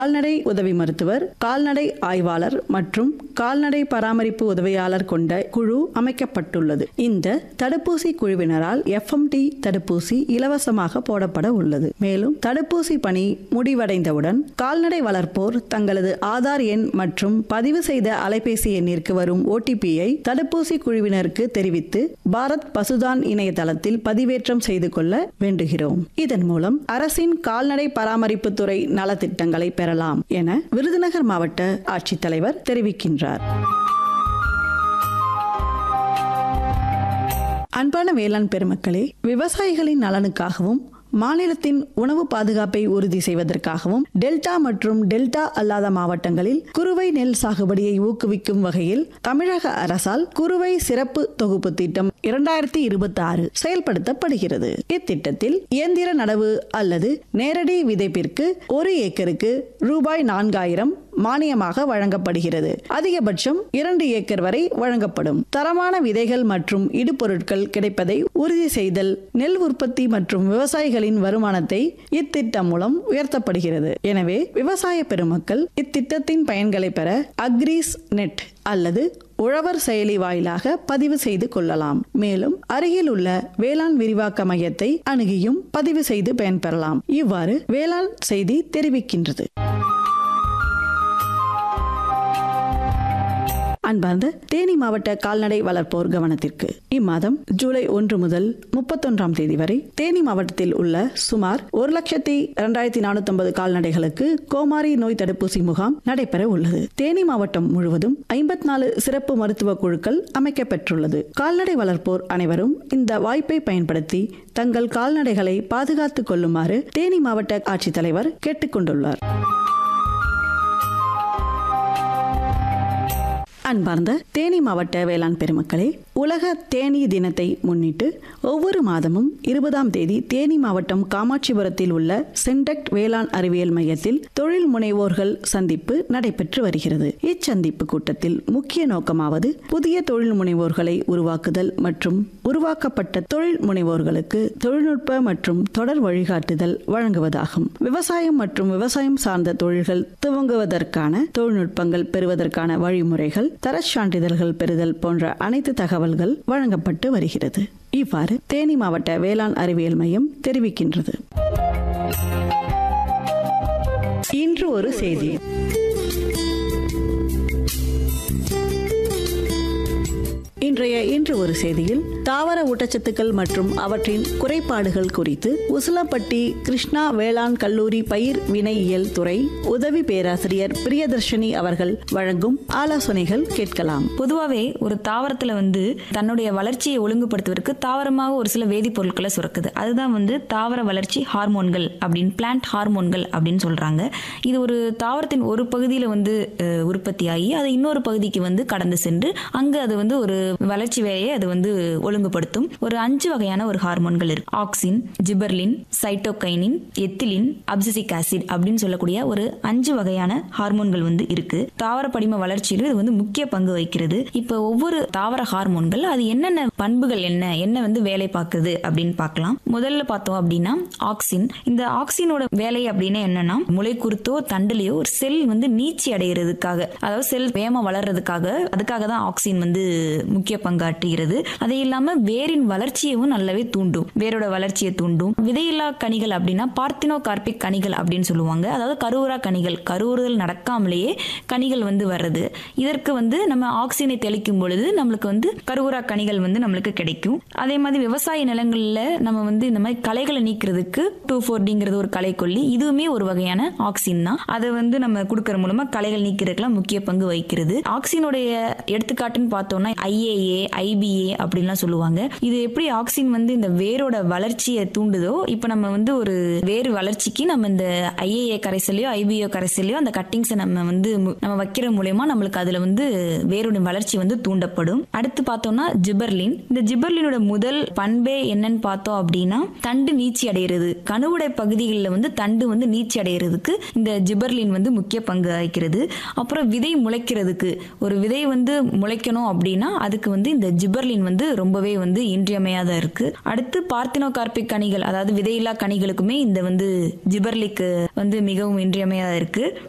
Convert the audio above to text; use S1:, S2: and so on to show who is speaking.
S1: கால்நடை உதவி மருத்துவர் கால்நடை ஆய்வாளர் மற்றும் கால்நடை பராமரிப்பு உதவியாளர் கொண்ட குழு அமைக்கப்பட்டுள்ளது இந்த தடுப்பூசி குழுவினரால் எஃப்எம்டி தடுப்பூசி இலவசமாக போடப்பட உள்ளது மேலும் தடுப்பூசி பணி முடிவடைந்தவுடன் கால்நடை வளர்ப்போர் தங்களது ஆதார் எண் மற்றும் பதிவு செய்த அலைபேசி எண்ணிற்கு வரும் ஓடிபியை தடுப்பூசி குழுவினருக்கு தெரிவித்து பாரத் பசுதான் இணையதளத்தில் பதிவேற்றம் செய்து கொள்ள வேண்டுகிறோம் இதன் மூலம் அரசின் கால்நடை பராமரிப்பு துறை நலத்திட்டங்களை பெறலாம் என விருதுநகர் மாவட்ட ஆட்சித்தலைவர் தெரிவிக்கின்றார் அன்பான வேளாண் பெருமக்களே விவசாயிகளின் நலனுக்காகவும் மாநிலத்தின் உணவு பாதுகாப்பை உறுதி செய்வதற்காகவும் டெல்டா மற்றும் டெல்டா அல்லாத மாவட்டங்களில் குறுவை நெல் சாகுபடியை ஊக்குவிக்கும் வகையில் தமிழக அரசால் குறுவை சிறப்பு தொகுப்பு திட்டம் இரண்டாயிரத்தி இருபத்தி ஆறு செயல்படுத்தப்படுகிறது இத்திட்டத்தில் இயந்திர நடவு அல்லது நேரடி விதைப்பிற்கு ஒரு ஏக்கருக்கு ரூபாய் நான்காயிரம் மானியமாக வழங்கப்படுகிறது அதிகபட்சம் இரண்டு ஏக்கர் வரை வழங்கப்படும் தரமான விதைகள் மற்றும் இடுபொருட்கள் கிடைப்பதை உறுதி செய்தல் நெல் உற்பத்தி மற்றும் விவசாயிகளின் வருமானத்தை இத்திட்டம் மூலம் உயர்த்தப்படுகிறது எனவே விவசாய பெருமக்கள் இத்திட்டத்தின் பயன்களை பெற அக்ரீஸ் நெட் அல்லது உழவர் செயலி வாயிலாக பதிவு செய்து கொள்ளலாம் மேலும் அருகில் உள்ள வேளாண் விரிவாக்க மையத்தை அணுகியும் பதிவு செய்து பயன்பெறலாம் இவ்வாறு வேளாண் செய்தி தெரிவிக்கின்றது அன்பார்ந்த தேனி மாவட்ட கால்நடை வளர்ப்போர் கவனத்திற்கு இம்மாதம் ஜூலை ஒன்று முதல் முப்பத்தொன்றாம் தேதி வரை தேனி மாவட்டத்தில் உள்ள சுமார் ஒரு லட்சத்தி இரண்டாயிரத்தி நானூத்தி ஐம்பது கால்நடைகளுக்கு கோமாரி நோய் தடுப்பூசி முகாம் நடைபெற உள்ளது தேனி மாவட்டம் முழுவதும் ஐம்பத்தி நாலு சிறப்பு மருத்துவ குழுக்கள் அமைக்கப்பெற்றுள்ளது கால்நடை வளர்ப்போர் அனைவரும் இந்த வாய்ப்பை பயன்படுத்தி தங்கள் கால்நடைகளை பாதுகாத்துக் கொள்ளுமாறு தேனி மாவட்ட ஆட்சித்தலைவர் கேட்டுக்கொண்டுள்ளார் அன்பார்ந்த தேனி மாவட்ட வேளாண் பெருமக்களே உலக தேனி தினத்தை முன்னிட்டு ஒவ்வொரு மாதமும் இருபதாம் தேதி தேனி மாவட்டம் காமாட்சிபுரத்தில் உள்ள சென்டக்ட் வேளாண் அறிவியல் மையத்தில் தொழில் முனைவோர்கள் சந்திப்பு நடைபெற்று வருகிறது இச்சந்திப்பு கூட்டத்தில் முக்கிய நோக்கமாவது புதிய தொழில் முனைவோர்களை உருவாக்குதல் மற்றும் உருவாக்கப்பட்ட தொழில் முனைவோர்களுக்கு தொழில்நுட்ப மற்றும் தொடர் வழிகாட்டுதல் வழங்குவதாகும் விவசாயம் மற்றும் விவசாயம் சார்ந்த தொழில்கள் துவங்குவதற்கான தொழில்நுட்பங்கள் பெறுவதற்கான வழிமுறைகள் தரச் சான்றிதழ்கள் பெறுதல் போன்ற அனைத்து தகவல்கள் வழங்கப்பட்டு வருகிறது இவ்வாறு தேனி மாவட்ட வேளாண் அறிவியல் மையம் தெரிவிக்கின்றது இன்று ஒரு செய்தி இன்றைய இன்று ஒரு செய்தியில் தாவர ஊட்டச்சத்துக்கள் மற்றும் அவற்றின் குறைபாடுகள் குறித்து உசிலப்பட்டி கிருஷ்ணா வேளாண் கல்லூரி பயிர் வினையியல் துறை உதவி பேராசிரியர் பிரியதர்ஷினி அவர்கள் வழங்கும் ஆலோசனைகள் கேட்கலாம்
S2: பொதுவாகவே ஒரு தாவரத்தில் வந்து தன்னுடைய வளர்ச்சியை ஒழுங்குபடுத்துவதற்கு தாவரமாக ஒரு சில வேதிப்பொருட்களை சுரக்குது அதுதான் வந்து தாவர வளர்ச்சி ஹார்மோன்கள் அப்படின்னு பிளான்ட் ஹார்மோன்கள் அப்படின்னு சொல்றாங்க இது ஒரு தாவரத்தின் ஒரு பகுதியில் வந்து அஹ், உற்பத்தியாகி அது இன்னொரு பகுதிக்கு வந்து கடந்து சென்று அங்கு அது வந்து ஒரு வளர்ச்சி வேலையை அது வந்து ஒழுங்குபடுத்தும் ஒரு அஞ்சு வகையான ஒரு ஹார்மோன்கள் இருக்கு auxin gibberellin cytokinin ethylene abscisic acid அப்படின்னு சொல்லக்கூடிய ஒரு அஞ்சு வகையான ஹார்மோன்கள் வந்து இருக்கு தாவர படிம வளர்ச்சியிலும் இது வந்து முக்கிய பங்கு வகிக்கிறது இப்போ ஒவ்வொரு தாவர ஹார்மோன்கள் அது என்னென்ன பண்புகள் என்ன என்ன வந்து வேலை பார்க்குது அப்படின்னு பார்க்கலாம் முதல்ல பார்த்தோம் அப்படின்னா ஆக்சின் இந்த ஆக்சினோட வேலை அப்படின்னா என்னன்னா முளை குருத்தோ தண்டுலையோ ஒரு செல் வந்து நீச்சி அடைகிறதுக்காக அதாவது செல் வேகமா வளர்றதுக்காக அதுக்காக தான் ஆக்சின் வந்து முக்கிய பங்காற்றுகிறது அது இல்லாம வேரின் வளர்ச்சியவும் நல்லாவே தூண்டும் வேரோட வளர்ச்சியை தூண்டும் விதையில்லா கனிகள் அப்படின்னா பார்த்தினோ கார்பிக் கனிகள் அப்படின்னு சொல்லுவாங்க அதாவது கருவுறா கனிகள் கருவுறுதல் நடக்காமலேயே கனிகள் வந்து வர்றது இதற்கு வந்து நம்ம ஆக்சிஜனை தெளிக்கும் பொழுது நம்மளுக்கு வந்து கருவுறா கனிகள் வந்து நம்மளுக்கு கிடைக்கும் அதே மாதிரி விவசாய நிலங்கள்ல நம்ம வந்து இந்த மாதிரி களைகளை நீக்கிறதுக்கு டூ ஃபோர்டிங்கிறது ஒரு களைக்கொல்லி இதுவுமே ஒரு வகையான ஆக்சின் தான் அதை வந்து நம்ம கொடுக்கற மூலமா களைகள் நீக்கிறதுக்குலாம் முக்கிய பங்கு வகிக்கிறது ஆக்சினுடைய எடுத்துக்காட்டுன்னு பார்த்தோம்னா ஐஏஏ ஐபிஏ அப்படின்லாம் சொல்லுவாங்க இது எப்படி ஆக்சின் வந்து இந்த வேரோட வளர்ச்சியை தூண்டுதோ இப்போ நம்ம வந்து ஒரு வேறு வளர்ச்சிக்கு நம்ம இந்த ஐஏஏ கரைசலையோ ஐபிஓ கரைசலையோ அந்த கட்டிங்ஸை நம்ம வந்து மு- நம்ம வைக்கிற மூலயமா நம்மளுக்கு அதுல வந்து வேரோட வளர்ச்சி வந்து தூண்டப்படும் அடுத்து பார்த்தோம்னா ஜிபர்லின் இந்த ஜிபர்லினோட முதல் பண்பே என்னன்னு பார்த்தோம் அப்படின்னா தண்டு நீச்சி அடைகிறது கணுவுடை பகுதிகளில் வந்து தண்டு வந்து நீச்சி அடைகிறதுக்கு இந்த ஜிபர்லின் வந்து முக்கிய பங்கு வகிக்கிறது அப்புறம் விதை முளைக்கிறதுக்கு ஒரு விதை வந்து முளைக்கணும் அப்படின்னா அதுக்கு வந்து இந்த ஜிபர்லின் வந்து ரொம்பவே வந்து இன்றியமையாத இருக்கு அடுத்து பார்த்தினோ கார்பிக் கனிகள் அதாவது விதையில்லா கனிகளுக்குமே இந்த வந்து ஜிபர்லிக் வந்து மிகவும் இன்றியமையாத இருக்கு